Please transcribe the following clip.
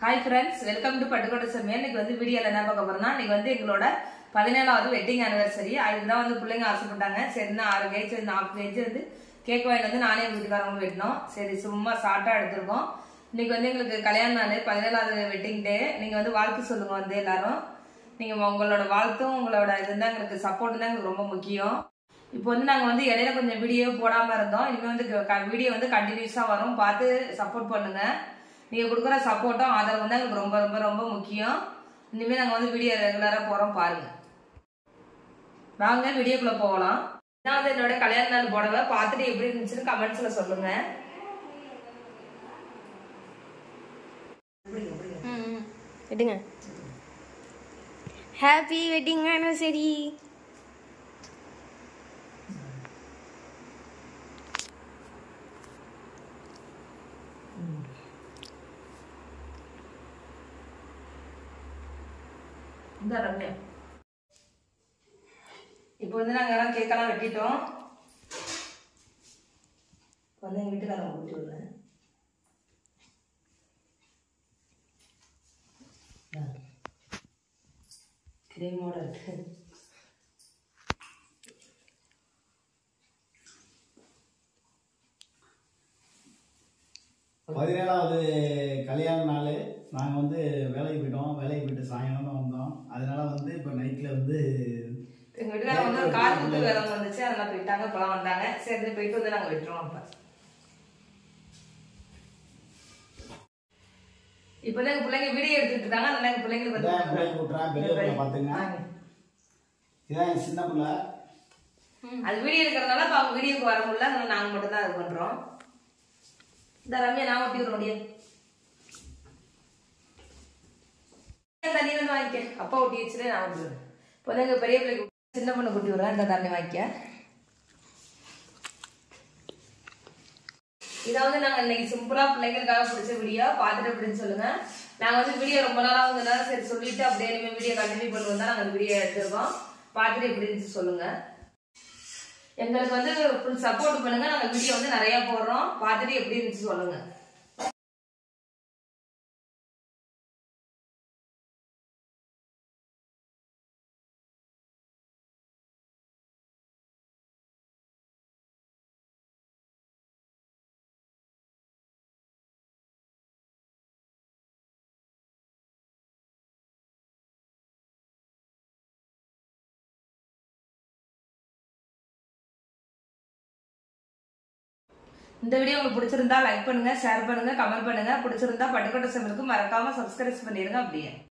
hi friends welcome to Pattukkottai சமையல் இன்னைக்கு வந்து வீடியோல என்ன பார்க்க போறோம்னா இன்னைக்கு வந்து எங்களோட பதினேழாவது வெட்டிங் ஆனிவர்சரி அதுக்கு தான் வந்து பிள்ளைங்க ஆசைப்பட்டாங்க சரி ஆறு கேஜ் இந்த ஆஃப் கேஜ் வந்து கேக் வாங்கிட்டு வந்து நானே எங்க வீட்டுக்காரங்க வெட்டினோம் சரி சும்மா ஷார்ட்டா எடுத்திருக்கோம் இன்னைக்கு வந்து எங்களுக்கு கல்யாண நாள் பதினேழாவது வெட்டிங் டே நீங்க வந்து வாழ்த்து சொல்லுங்க வந்து எல்லாரும் நீங்க உங்களோட வாழ்த்தும் உங்களோட இதுதான் எங்களுக்கு சப்போர்ட் தான் எங்களுக்கு ரொம்ப முக்கியம் இப்போ வந்து நாங்கள் வந்து இடையில கொஞ்சம் வீடியோ போடாமல் இருந்தோம் இனிமேல் வந்து வீடியோ வந்து கண்டினியூஸாக வரும் பார்த்து சப்போர்ட் பண்ணுங்க நீங்கள் கொடுக்குற சப்போர்ட்டும் ஆதரவும் தான் எங்களுக்கு ரொம்ப ரொம்ப ரொம்ப முக்கியம் இனிமேல் நாங்கள் வந்து வீடியோ ரெகுலராக போகிறோம் பாருங்க வாங்க வீடியோக்குள்ளே போகலாம் நான் வந்து என்னோட கல்யாண நாள் புடவை பார்த்துட்டு எப்படி இருந்துச்சுன்னு கமெண்ட்ஸில் சொல்லுங்க ம் எடுங்க ஹாப்பி வெட்டிங் ஆனிவர்சரி இந்த ரம்யா இப்போ வந்து நாங்கள் எல்லாம் கேக்கெல்லாம் வெட்டிட்டோம் இப்போ வந்து எங்கள் வீட்டுக்காரங்க கூட்டி விடுறேன் கிரீமோட இருக்கு பதினேழாவது கல்யாண நாள் நாங்கள் வந்து வேலைக்கு போயிட்டோம் வேலைக்கு போயிட்டு சாயங்காலம் தான் வந்தோம் அதனால வந்து இப்போ நைட்டில் வந்து எங்க வீட்டுக்காரங்க வந்து ஒரு கார் குத்து வேலை வந்துச்சு அதெல்லாம் போயிட்டாங்க இப்பலாம் வந்தாங்க சரி போயிட்டு வந்து நாங்க விட்டுருவோம் இப்ப இப்பதான் எங்க பிள்ளைங்க வீடியோ எடுத்துட்டு இருக்காங்க அதனால எங்க பிள்ளைங்களுக்கு இதான் வந்து பிள்ளைங்க கூட்டுறேன் பெரிய பிள்ளை பார்த்துங்க இதான் என் சின்ன பிள்ளை அது வீடியோ எடுக்கிறதுனால இப்ப அவங்க வீடியோக்கு வர முடியல அதனால நாங்க மட்டும் தான் இது பண்றோம் இந்த ரம்யா நான் ஒட்டி விடுற முடியும் தண்ணி வந்து வாங்கிக்க அப்பா ஒட்டி வச்சுட்டு நான் ஒட்டி விடுறேன் இப்போ வந்து எங்க பெரிய பிள்ளைக்கு சின்ன பொண்ணு குட்டி விடுறேன் இந்த தண்ணி வாங்கிக்க இதை வந்து நாங்க இன்னைக்கு சிம்பிளா பிள்ளைங்களுக்காக பிடிச்ச வீடியோ பார்த்துட்டு அப்படின்னு சொல்லுங்க நாங்க வந்து வீடியோ ரொம்ப நாளா வந்ததுனால சரி சொல்லிட்டு அப்படியே இனிமே வீடியோ கண்டினியூ பண்ணுவோம் தான் நாங்க வீடியோ எடுத்திருக்கோம் பார்த்துட்டு எப்படி இருந்துச்சு சொல்லுங்க எங்களுக்கு வந்து ஃபுல் சப்போர்ட் பண்ணுங்க நாங்க வீடியோ வந்து நிறைய போடுறோம் பார்த்துட்டு எப்படி இருந்துச்சு சொல்லுங்க இந்த வீடியோ உங்களுக்கு பிடிச்சிருந்தா லைக் பண்ணுங்க ஷேர் பண்ணுங்க கமெண்ட் பண்ணுங்க பிடிச்சிருந்தா பட்டுக்கோட்டை சமையலுக்கு மறக்காம சப்ஸ்கிரைப் பண்ணிருங்க அப்படியே